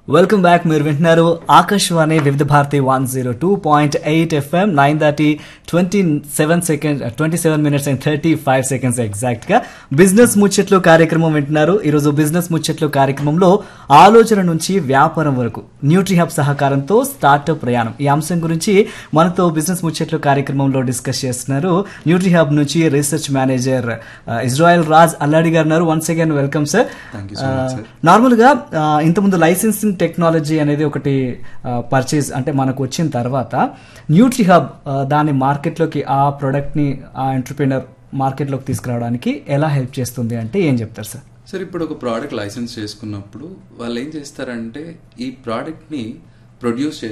Welcome back మీరు వింటున్నారు Akashvani Vividh Bharati one zero two point eight FM nine thirty twenty seven second twenty seven minutes and thirty five seconds exact గా business ముచ్చట్లు కార్యక్రమం వింటున్నారు ఈరోజు business ముచ్చట్లు కార్యక్రమంలో ఆలోచన నుంచి వ్యాపారం వరకు న్యూట్రీ హబ్ సహకారంతో స్టార్టప్ ప్రయాణం ఈ అంశం గురించి మనతో బిజినెస్ ముచ్చట్లు కార్యక్రమంలో డిస్కస్ చేస్తున్నారు న్యూట్రీ హబ్ నుంచి research manager Israel Raj Alladi గారు ఉన్నారు once again welcome sir Thank you so much, sir. Normal గా ఆ, ఇంతకుముందు లైసెన్సింగ్ టెక్నాలజీ అనేది ఒకటి పర్చేజ్ అంటే మనకు వచ్చిన తర్వాత న్యూట్రీ హబ్ ఆ, దాని మార్కెట్లోకి ఆ ప్రోడక్ట్ ని ఆ ఎంటర్ప్రినర్ మార్కెట్లోకి తీసుకురావడానికి ఎలా హెల్ప్ చేస్తుంది అంటే ఏం చెప్తారు సార్ సార్ ఇప్పుడు ఒక ప్రోడక్ట్ లైసెన్స్ చేసుకున్నప్పుడు వాళ్ళు ఏం చేస్తారంటే ఈ ప్రోడక్ట్ ని ప్రొడ్యూస్